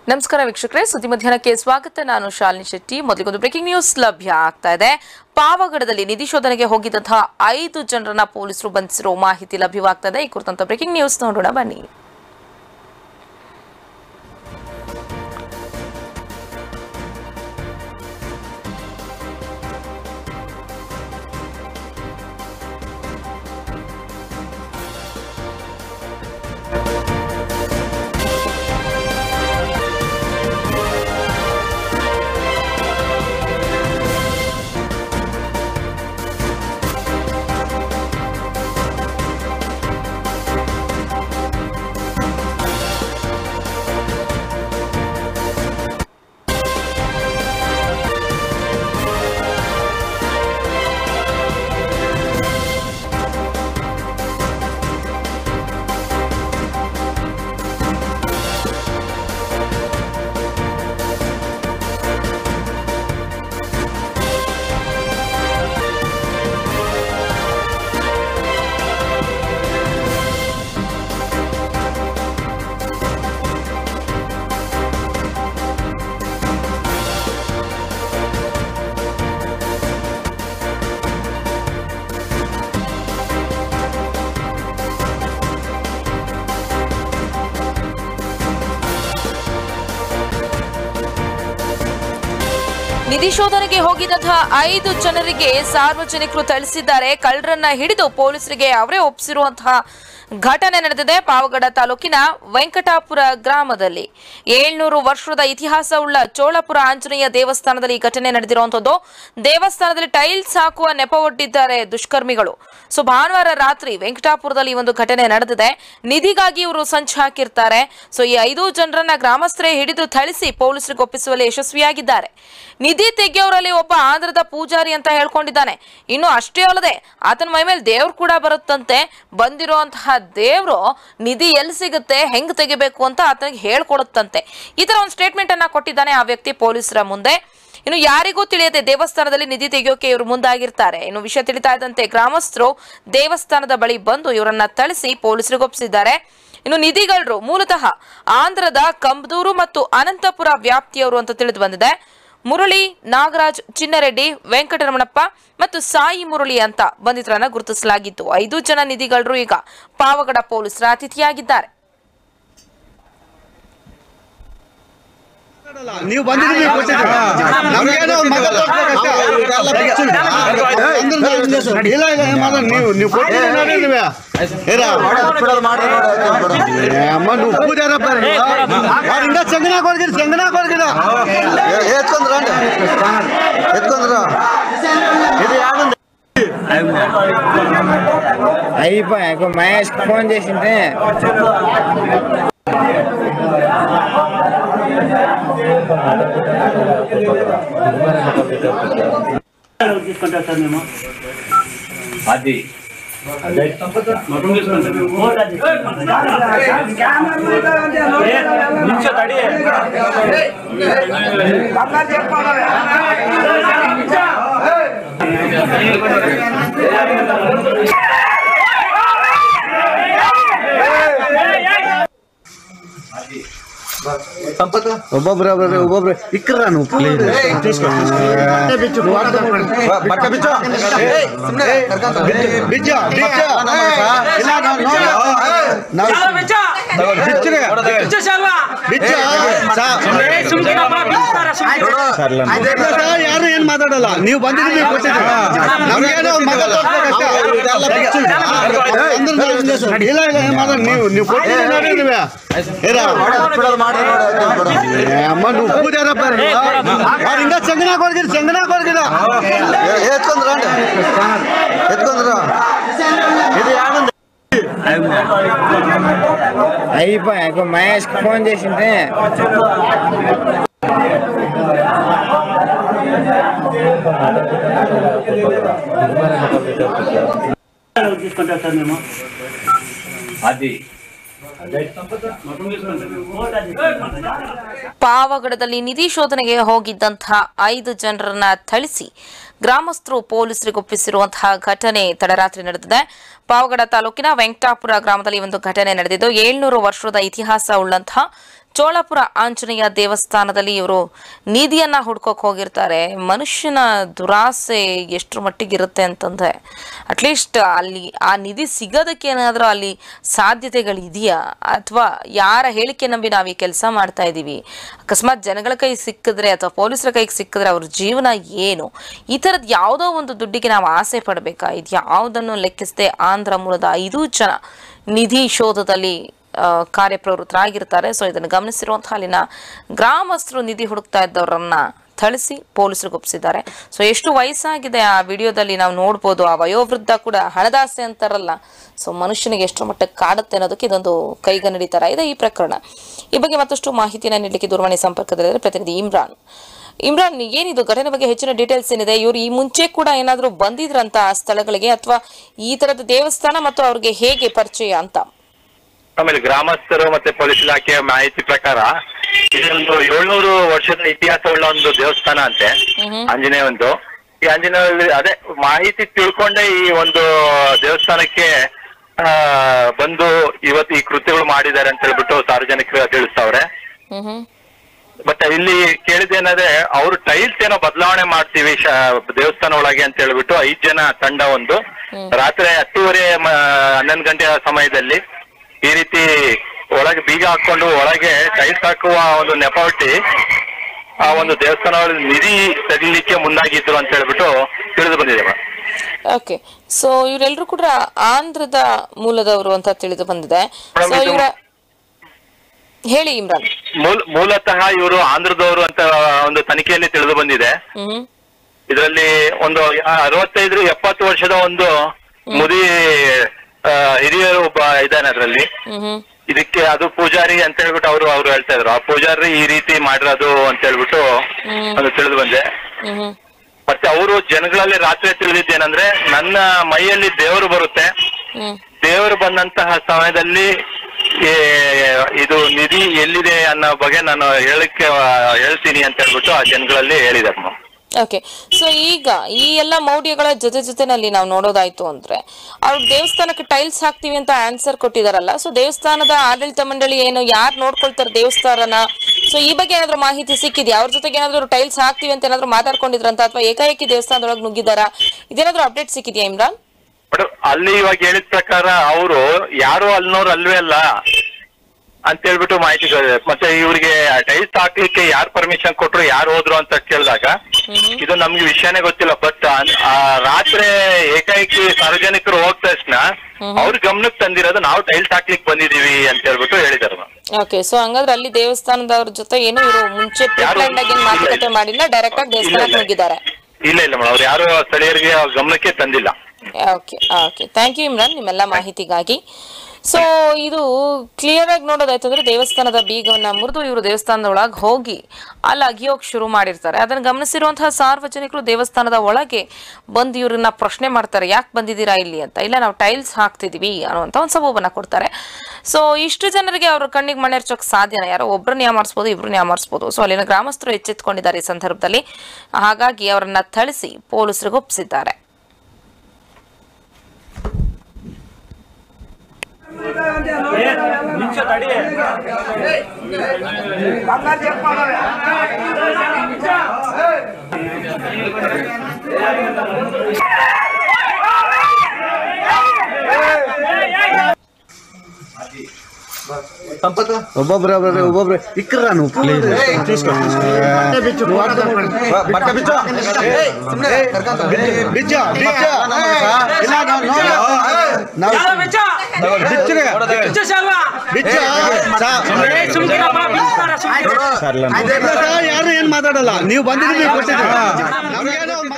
ನಮಸ್ಕಾರ ವೀಕ್ಷಕರೇ ಸುದ್ದಿ ಮಧ್ಯಾಹ್ನಕ್ಕೆ ಸ್ವಾಗತ ನಾನು ಶಾಲಿನಿ ಶೆಟ್ಟಿ ಮೊದಲಿಗೊಂದು ಬ್ರೇಕಿಂಗ್ ನ್ಯೂಸ್ ಲಭ್ಯ ಆಗ್ತಾ ಇದೆ ಪಾವಗಡದಲ್ಲಿ ನಿಧಿ ಶೋಧನೆಗೆ ಹೋಗಿದ್ದಂತಹ ಐದು ಜನರನ್ನ ಪೊಲೀಸರು ಬಂಧಿಸಿರೋ ಮಾಹಿತಿ ಲಭ್ಯವಾಗ್ತಾ ಇದೆ ಈ ಕುರಿತಂತ ಬ್ರೇಕಿಂಗ್ ನ್ಯೂಸ್ ನೋಡೋಣ ಬನ್ನಿ ನಿಧಿ ಶೋಧನೆಗೆ ಹೋಗಿದ್ದಂತಹ ಐದು ಜನರಿಗೆ ಸಾರ್ವಜನಿಕರು ಥಳಿಸಿದ್ದಾರೆ ಕಳ್ಳರನ್ನ ಹಿಡಿದು ಪೊಲೀಸರಿಗೆ ಅವರೇ ಒಪ್ಪಿಸಿರುವಂತಹ ಘಟನೆ ನಡೆದಿದೆ ಪಾವಗಡ ತಾಲೂಕಿನ ವೆಂಕಟಾಪುರ ಗ್ರಾಮದಲ್ಲಿ ಏಳ್ನೂರು ವರ್ಷದ ಇತಿಹಾಸವುಳ್ಳ ಚೋಳಪುರ ಆಂಜನೇಯ ದೇವಸ್ಥಾನದಲ್ಲಿ ಈ ಘಟನೆ ನಡೆದಿರುವಂತದ್ದು ದೇವಸ್ಥಾನದಲ್ಲಿ ಟೈಲ್ಸ್ ಹಾಕುವ ನೆಪವೊಡ್ಡಿದ್ದಾರೆ ದುಷ್ಕರ್ಮಿಗಳು ಸೊ ಭಾನುವಾರ ರಾತ್ರಿ ವೆಂಕಟಾಪುರದಲ್ಲಿ ಈ ಒಂದು ಘಟನೆ ನಡೆದಿದೆ ನಿಧಿಗಾಗಿ ಇವರು ಸಂಚು ಹಾಕಿರ್ತಾರೆ ಸೊ ಈ ಐದು ಜನರನ್ನ ಗ್ರಾಮಸ್ಥರೇ ಹಿಡಿದು ಥಳಿಸಿ ಪೊಲೀಸರಿಗೆ ಒಪ್ಪಿಸುವಲ್ಲಿ ಯಶಸ್ವಿಯಾಗಿದ್ದಾರೆ ನಿಧಿ ತೆಗೆಯೋರಲ್ಲಿ ಒಬ್ಬ ಆಂಧ್ರದ ಪೂಜಾರಿ ಅಂತ ಹೇಳ್ಕೊಂಡಿದ್ದಾನೆ ಇನ್ನು ಅಷ್ಟೇ ಅಲ್ಲದೆ ಆತನ ಮೈ ಮೇಲೆ ದೇವ್ರು ಕೂಡ ಬರುತ್ತಂತೆ ಬಂದಿರುವಂತಹ ದೇವ್ರು ನಿಧಿ ಎಲ್ಲಿ ಸಿಗುತ್ತೆ ಹೆಂಗ್ ತೆಗಿಬೇಕು ಅಂತ ಆತನಿಗೆ ಹೇಳ್ಕೊಡುತ್ತಂತೆ ಈ ತರ ಒಂದು ಸ್ಟೇಟ್ಮೆಂಟ್ ಅನ್ನ ಕೊಟ್ಟಿದ್ದಾನೆ ಆ ವ್ಯಕ್ತಿ ಪೊಲೀಸರ ಮುಂದೆ ಇನ್ನು ಯಾರಿಗೂ ತಿಳಿಯದೆ ದೇವಸ್ಥಾನದಲ್ಲಿ ನಿಧಿ ತೆಗೆಯೋಕೆ ಇವರು ಮುಂದಾಗಿರ್ತಾರೆ ಇನ್ನು ವಿಷಯ ತಿಳಿತಾ ಇದ್ದಂತೆ ಗ್ರಾಮಸ್ಥರು ದೇವಸ್ಥಾನದ ಬಳಿ ಬಂದು ಇವರನ್ನ ಥಳಿಸಿ ಪೊಲೀಸರಿಗೆ ಒಪ್ಪಿಸಿದ್ದಾರೆ ಇನ್ನು ನಿಧಿಗಳರು ಮೂಲತಃ ಆಂಧ್ರದ ಕಂಬದೂರು ಮತ್ತು ಅನಂತಪುರ ವ್ಯಾಪ್ತಿಯವರು ಅಂತ ತಿಳಿದು ಬಂದಿದೆ ಮುರಳಿ ನಾಗರಾಜ್ ಚಿನ್ನರೆಡ್ಡಿ ವೆಂಕಟರಮಣಪ್ಪ ಮತ್ತು ಸಾಯಿ ಮುರಳಿ ಅಂತ ಬಂಧಿತರನ್ನ ಗುರುತಿಸಲಾಗಿತ್ತು ಐದು ಜನ ನಿಧಿಗಳರು ಈಗ ಪಾವಗಡ ಪೊಲೀಸರ ಅತಿಥಿಯಾಗಿದ್ದಾರೆ ನೀವು ಬಂದಿದ್ದೀವಿ ಕೊಟ್ಟಿದ್ದೀವಿ. ನಮ್ಗೇನೋ ಮಗ ತೋರ್ಸ್ಬೇಕಷ್ಟೇ. ಅಂದ್ರೆ ನಾವು- ಇಲ್ಲ ಇಲ್ಲ ಏನ್ ಮಾಡೋದು ನೀವು ನೀವು ಕೊಟ್ಟಿದ್ದೀರಿ ನೋಡಿ ನೀವೇ. ಏನ? ಏ ಅಮ್ಮ ನೀವು ಪೂಜಾರಪ್ಪ ನೀವು. ಅವ್ರಿಂದ ಸಂಗನಾಗ್ ಹೋಗಿರಿ ಸಂಗನಾಗ್ ಹೋಗಿರ ఎత్తుకుందిరా ఎత్తుకుందిరా ఇది ఆనంద అయిపోయా మహేష్ ఫోన్ చేసింటే తీసుకుంటారు సార్ మేము అది మొత్తం తీసుకుంటాం నిమిషం తడి ಒಬ್ಬೊಬ್ರೆ ಒಬ್ಬೊಬ್ರೆ ಒಬ್ಬೊಬ್ರೆ ಇಕ್ರ ನೀವು please. బట్ట బిచ్చో ಬಿಜ್ಜ ಬಿಜ್ಜ ಇಲ್ಲ ನಾವು ನೋಡ- ನಾವು ಬಿಚ್ಚಿಗೆ. ಬಿಜ್ಜ ಸಾ- ಇಲ್ಲ ಸರ್, ಯಾರು ಏನ್ ಮಾತಾಡಲ್ಲ ನೀವು ಬಂದಿದ್ದೀವಿ ಕೊಟ್ಟಿದ್ದೀವಿ ನಮ್ಗೇನೋ ಮಗ ತೋರ್ಸ್ಬೇಕಷ್ಟೇ. ಅಂದ್ರೆ ನಾವು- ಇಲ್ಲ ಇಲ್ಲ ಏನ್ ಮಾತಾಡ ನೀವು ನೀವು ಕೊಟ್ಟಿದ್ದೀರಿ ನೋಡಿ ನೀವೇ ಏನ? ಏ ಅಮ್ಮ ನೀವು ಪೂಜಾರಪ್ಪ ನೀವು. ಅವ್ರಿಂದ ಸಂಗನಾಗ್ ಹೋಗಿರಿ ಸಂಗನಾಗ್ ಹೋಗಿರ ఎత్తుకుందిరా ఎత్తుకుందిరా ఇది ఆనంద అయిపోయా మహేష్ ఫోన్ చేసింటే తీసుకుంటారు సార్ మేము అది మొత్తం తీసుకుంటాం ಪಾವಗಡದಲ್ಲಿ ನಿಧಿ ಶೋಧನೆಗೆ ಹೋಗಿದ್ದಂತಹ ಐದು ಜನರನ್ನ ಥಳಿಸಿ ಗ್ರಾಮಸ್ಥರು ಪೊಲೀಸರಿಗೆ ಒಪ್ಪಿಸಿರುವಂತಹ ಘಟನೆ ತಡರಾತ್ರಿ ನಡೆದಿದೆ ಪಾವಗಡ ತಾಲೂಕಿನ ವೆಂಕಟಾಪುರ ಗ್ರಾಮದಲ್ಲಿ ಒಂದು ಘಟನೆ ನಡೆದಿದ್ದು ಏಳ್ನೂರು ವರ್ಷದ ಇತಿಹಾಸ ಉಳ್ಳಂತಹ ಚೋಳಾಪುರ ಆಂಜನೇಯ ದೇವಸ್ಥಾನದಲ್ಲಿ ಇವರು ನಿಧಿಯನ್ನ ಹುಡ್ಕೋಕ್ ಹೋಗಿರ್ತಾರೆ ಮನುಷ್ಯನ ದುರಾಸೆ ಎಷ್ಟರ ಮಟ್ಟಿಗೆ ಇರುತ್ತೆ ಅಂತಂದ್ರೆ ಅಟ್ಲೀಸ್ಟ್ ಅಲ್ಲಿ ಆ ನಿಧಿ ಸಿಗೋದಕ್ಕೆ ಏನಾದರೂ ಅಲ್ಲಿ ಸಾಧ್ಯತೆಗಳಿದೆಯಾ ಅಥವಾ ಯಾರ ಹೇಳಿಕೆ ನಂಬಿ ನಾವು ಈ ಕೆಲಸ ಮಾಡ್ತಾ ಇದ್ದೀವಿ ಅಕಸ್ಮಾತ್ ಜನಗಳ ಕೈ ಸಿಕ್ಕಿದ್ರೆ ಅಥವಾ ಪೊಲೀಸರ ಕೈಗೆ ಸಿಕ್ಕಿದ್ರೆ ಅವ್ರ ಜೀವನ ಏನು ಈ ಥರದ್ದು ಯಾವುದೋ ಒಂದು ದುಡ್ಡಿಗೆ ನಾವು ಆಸೆ ಪಡಬೇಕಾ ಇದು ಯಾವುದನ್ನು ಲೆಕ್ಕಿಸದೆ ಆಂಧ್ರ ಮೂಲದ ಐದು ಜನ ನಿಧಿ ಶೋಧದಲ್ಲಿ ಆ, ಕಾರ್ಯಪ್ರವೃತ್ತರಾಗಿರ್ತಾರೆ ಸೊ ಇದನ್ನು ಗಮನಿಸಿರುವಂತಹ ಅಲ್ಲಿನ ಗ್ರಾಮಸ್ಥರು ನಿಧಿ ಹುಡುಕ್ತಾ ಇದ್ದವರನ್ನ ಥಳಿಸಿ ಪೊಲೀಸರಿಗೆ ಒಪ್ಪಿಸಿದ್ದಾರೆ ಸೊ ಎಷ್ಟು ವಯಸ್ಸಾಗಿದೆ ಆ ವಿಡಿಯೋದಲ್ಲಿ ನಾವು ನೋಡ್ಬೋದು ಆ ವಯೋವೃದ್ಧ ಕೂಡ ಹಣದಾಸೆ ಅಂತಾರಲ್ಲ ಸೊ ಮನುಷ್ಯನಿಗೆ ಎಷ್ಟು ಮಟ್ಟಕ್ಕೆ ಕಾಡುತ್ತೆ ಅನ್ನೋದಕ್ಕೆ ಇದೊಂದು ಕೈಗನ್ನಡಿ ಥರ ಇದೆ ಈ ಪ್ರಕರಣ ಈ ಬಗ್ಗೆ ಮತ್ತಷ್ಟು ಮಾಹಿತಿಯನ್ನು ನೀಡಲಿಕ್ಕೆ ದೂರವಾಣಿ ಸಂಪರ್ಕದಲ್ಲಿದ್ದಾರೆ ಪ್ರತಿನಿಧಿ ಇಮ್ರಾನ್ ಇಮ್ರಾನ್ ಏನಿದು ಘಟನೆ ಬಗ್ಗೆ ಹೆಚ್ಚಿನ ಡೀಟೇಲ್ಸ್ ಏನಿದೆ ಇವರು ಈ ಮುಂಚೆ ಕೂಡ ಏನಾದರೂ ಬಂದಿದ್ರಂತ ಆ ಸ್ಥಳಗಳಿಗೆ ಅಥವಾ ಈ ತರದ ದೇವಸ್ಥಾನ ಮತ್ತು ಅವ್ರಿಗೆ ಹೇಗೆ ಪರಿಚಯ ಅಂತ ಆಮೇಲೆ ಗ್ರಾಮಸ್ಥರು ಮತ್ತೆ ಪೊಲೀಸ್ ಇಲಾಖೆಯ ಮಾಹಿತಿ ಪ್ರಕಾರ ಇದೊಂದು ಏಳ್ನೂರು ವರ್ಷದ ಇತಿಹಾಸವುಳ್ಳ ಒಂದು ದೇವಸ್ಥಾನ ಅಂತೆ ಆಂಜನೇಯ ಒಂದು ಈ ಆಂಜನೇಯ ಅದೇ ಮಾಹಿತಿ ತಿಳ್ಕೊಂಡೆ ಈ ಒಂದು ದೇವಸ್ಥಾನಕ್ಕೆ ಆ ಬಂದು ಇವತ್ತು ಈ ಕೃತ್ಯಗಳು ಮಾಡಿದ್ದಾರೆ ಅಂತ ಹೇಳ್ಬಿಟ್ಟು ಸಾರ್ವಜನಿಕರು ತಿಳಿಸ್ತಾವ್ರೆ ಹ್ಮ್ ಹ್ಮ್ ಬಟ್ ಇಲ್ಲಿ ಕೇಳಿದ್ದೇನಂದ್ರೆ ಅವರು ಟೈಲ್ಸ್ ಏನೋ ಬದಲಾವಣೆ ಮಾಡ್ತೀವಿ ಶ- ದೇವಸ್ಥಾನ ಒಳಗೆ ಅಂತ ಹೇಳ್ಬಿಟ್ಟು ಐದ್ ಜನ ತಂಡ ಒಂದು ರಾತ್ರಿ ಹತ್ತೂವರೆ ಮ- ಹನ್ನೊಂದು ಗಂಟೆಯ ಸಮಯದಲ್ಲಿ ಈ ರೀತಿ ಒಳಗೆ ಬೀಗ ಹಾಕೊಂಡು ಒಳಗೆ ಟೈಲ್ಸ್ ಹಾಕುವ ಒಂದು ನೆಪವಟ್ಟಿ ಆ ಒಂದು ದೇವಸ್ಥಾನ ನಿಧಿ ತೆಗಿಲಿಕ್ಕೆ ಮುಂದಾಗಿದ್ರು ಅಂತ ಹೇಳ್ಬಿಟ್ಟು ತಿಳಿದು ಬಂದಿದೆ ಮೇಡಮ್ ಓಕೆ ಸೊ ಇವರೆಲ್ಲರೂ ಕೂಡ ಆಂಧ್ರದ ಮೂಲದವರು ಅಂತ ತಿಳಿದು ಬಂದಿದೆ ಮೇಡಮ್, ಸೊ ಇದು- ಇವರ ಹೇಳಿ ಇಮ್ರಾನ್ ಮೂಲ ಮೂಲತಃ ಇವರು ಆಂಧ್ರದವರು ಅಂತ ಒಂದು ತನಿಖೆಯಲ್ಲಿ ತಿಳಿದು ಬಂದಿದೆ ಹ್ಮ್ ಇದರಲ್ಲಿ ಒಂದು ಅರವತ್ತೈದು ಎಪ್ಪತ್ತು ವರ್ಷದ ಒಂದು ಮುದಿ ಆ, ಹಿರಿಯರು ಒಬ್ಬ ಇದ್ದಾನೆ ಅದರಲ್ಲಿ ಹ್ಮ್ ಹ್ಮ್ ಇದಕ್ಕೆ ಅದು ಪೂಜಾರಿ ಅಂತ ಹೇಳ್ಬಿಟ್ಟು ಅವರು ಅವ್ರು ಹೇಳ್ತಾ ಇದ್ರು ಆ ಪೂಜಾರಿ ಈ ರೀತಿ ಮಾಡಿರೋದು ಅಂತ ಹೇಳ್ಬಿಟ್ಟು ಅದು ತಿಳಿದು ಬಂದೆ ಹ್ಮ್ ಹ್ಮ್ ಮತ್ತೆ ಅವರು ಜನಗಳಲ್ಲಿ ರಾತ್ರಿ ತಿಳಿದಿದ್ದೇನಂದ್ರೆ ನನ್ನ ಮೈಯಲ್ಲಿ ದೇವರು ಬರುತ್ತೆ ಹ್ಮ್ ದೇವರು ಬಂದಂತಹ ಸಮಯದಲ್ಲಿ ಏ, ಇದು ನಿಧಿ ಎಲ್ಲಿದೆ ಅನ್ನೋ ಬಗ್ಗೆ ನಾನು ಹೇಳಕ್ಕೆ ಆ, ಹೇಳ್ತೀನಿ ಅಂತ ಹೇಳ್ಬಿಟ್ಟು ಆ ಜನಗಳಲ್ಲಿ ಹೇಳಿದ್ದಾರೆ ಮೇಡಮ್ ಓಕೆ ಸೊ ಈಗ ಈ ಎಲ್ಲ ಮೌಢ್ಯಗಳ ಜೊತೆ ಜೊತೆನಲ್ಲಿ ನಾವು ನೋಡೋದಾಯ್ತು ಅಂದ್ರೆ ಅವ್ರು ದೇವಸ್ಥಾನಕ್ಕೆ ಟೈಲ್ಸ್ ಹಾಕ್ತೀವಿ ಅಂತ ಆನ್ಸರ್ ಕೊಟ್ಟಿದಾರಲ್ಲ ಸೊ ದೇವಸ್ಥಾನದ ಆಡಳಿತ ಮಂಡಳಿ ಏನು ಯಾರು ನೋಡ್ಕೊಳ್ತಾರೆ ದೇವಸ್ಥಾನನ ಸೊ ಈ ಬಗ್ಗೆ ಏನಾದ್ರು ಮಾಹಿತಿ ಸಿಕ್ಕಿದ್ಯಾ ಅವ್ರ ಜೊತೆಗೆ ಏನಾದ್ರು ಟೈಲ್ಸ್ ಹಾಕ್ತೀವಿ ಅಂತ ಏನಾದ್ರು ಮಾತಾಡ್ಕೊಂಡಿದ್ರಂತ ಅಥವಾ ಏಕಾಏಕಿ ದೇವಸ್ಥಾನದೊಳಗೆ ನುಗ್ಗಿದಾರಾ ಇದೇನಾದ್ರು ಅಪ್ಡೇಟ್ ಸಿಕ್ಕಿದ್ಯಾ ಇಮ್ರಾನ್ ಬಟ್ ಅಲ್ಲಿ ಇವಾಗ ಹೇಳಿದ ಪ್ರಕಾರ ಅವರು ಯಾರು ಅಲ್ನೋರು ಅಲ್ವೇ ಅಲ್ಲ ಅಂತ ಹೇಳ್ಬಿಟ್ಟು ಮಾಹಿತಿ ಕೇಳಿದೆ. ಮತ್ತೆ ಇವ್ರಿಗೆ ಟೈಲ್ಸ್ ಹಾಕ್ಲಿಕ್ಕೆ ಯಾರು ಪರ್ಮಿಷನ್ ಕೊಟ್ರು ಯಾರು ಹೋದ್ರು ಅಂತ ಕೇಳಿದಾಗ ಇದು ನಮ್ಗೆ ವಿಷಯನೇ ಗೊತ್ತಿಲ್ಲ ಬಟ್ ರಾತ್ರಿ ಏಕಾಏಕಿ ಸಾರ್ವಜನಿಕರು ಹೋದ ತಕ್ಷಣ ಅವ್ರ ಗಮನಕ್ಕೆ ತಂದಿರೋದು ನಾವು ಟೈಲ್ಸ್ ಹಾಕ್ಲಿಕ್ಕೆ ಬಂದಿದೀವಿ ಅಂತ ಹೇಳ್ಬಿಟ್ಟು ಹೇಳಿದಾರೆ ಮೇಡಮ್. ಓಕೆ ಸೊ ಹಂಗಾದ್ರೆ ಅಲ್ಲಿ ದೇವಸ್ಥಾನದವ್ರ ಜೊತೆ ಏನು ಇವರು ಮುಂಚೆ ಪ್ರಿಪ್ಲೈನ್ ಆಗಿ ಏನ್ ಮಾತುಕತೆ ಮಾಡಿಲ್ಲ ಡೈರೆಕ್ಟ್ ಆಗಿ ದೇವಸ್ಥಾನಕ್ಕೆ ನುಗ್ಗಿದ್ದಾರೆ ಇಲ್ಲ ಇಲ್ಲ ಮೇಡಮ್ ಅವ್ರು ಯಾರು ಸ್ಥಳೀಯರಿಗೆ ಅವ್ರ ಗಮನಕ್ಕೆ ತಂದಿಲ್ಲ okay okay thank you Imran ನಿಮ್ಮೆಲ್ಲ ಮಾಹಿತಿಗಾಗಿ ಸೊ ಇದು ಕ್ಲಿಯರ್ ಆಗಿ ನೋಡೋದಾಯ್ತು ಅಂದ್ರೆ ದೇವಸ್ಥಾನದ ಬೀಗವನ್ನ ಮುರಿದು ಇವರು ದೇವಸ್ಥಾನದ ಒಳಗೆ ಹೋಗಿ ಅಲ್ಲಿ ಅಗಿಯೋಕ್ ಶುರು ಮಾಡಿರ್ತಾರೆ ಅದನ್ನು ಗಮನಿಸಿರುವಂತಹ ಸಾರ್ವಜನಿಕರು ದೇವಸ್ಥಾನದ ಒಳಗೆ ಬಂದು ಇವ್ರನ್ನ ಪ್ರಶ್ನೆ ಮಾಡ್ತಾರೆ ಯಾಕೆ ಬಂದಿದ್ದೀರಾ ಇಲ್ಲಿ ಅಂತ ಇಲ್ಲ ನಾವು ಟೈಲ್ಸ್ ಹಾಕ್ತಿದೀವಿ ಅನ್ನುವಂಥ ಒಂದು ಸಬೂಬನ್ನ ಕೊಡ್ತಾರೆ ಸೊ ಇಷ್ಟು ಜನರಿಗೆ ಅವ್ರ ಕಣ್ಣಿಗೆ ಮಣ್ಣೆ ಹಚ್ಚೋಕೆ ಸಾಧ್ಯನ ಯಾರೋ ಒಬ್ಬರನ್ನ ಯಾಮಾರಿಸ್ಬೋದು ಇಬ್ಬರನ್ನ ಯಾಮಾರಿಸ್ಬೋದು ಸೊ ಅಲ್ಲಿನ ಗ್ರಾಮಸ್ಥರು ಎಚ್ಚೆತ್ಕೊಂಡಿದ್ದಾರೆ ಈ ಸಂದರ್ಭದಲ್ಲಿ ಹಾಗಾಗಿ ಅವರನ್ನ ಥಳಿಸಿ ಪೊಲೀಸರಿಗೆ ಒಪ್ಪಿಸಿದ್ದಾರೆ ಒಬ್ಬೊಬ್ರೆ ಒಬ್ಬೊಬ್ರೆ ಒಬ್ಬೊಬ್ರೆ ಇಕ್ರ ನೀವು ಪ್ಲೀಸ್ ಬಟ್ಟೆ ಬಿಚ್ಚು ಬಿಚ್ಚ ಬಿಚ್ಚ ಇಲ್ಲ ನಾವು ನೋಡು. ನಾವು ಬಿಚ್ಚಿಗೆ ಬಿಚ್ಚ ಸಾ- ಇಲ್ಲ ಸರ್, ಯಾರು ಏನ್ ಮಾತಾಡಲ್ಲ ನೀವು ಬಂದಿದ್ದೀವಿ ಕೊಟ್ಟಿದ್ದೀವಿ ನಮ್ಗೇನೋ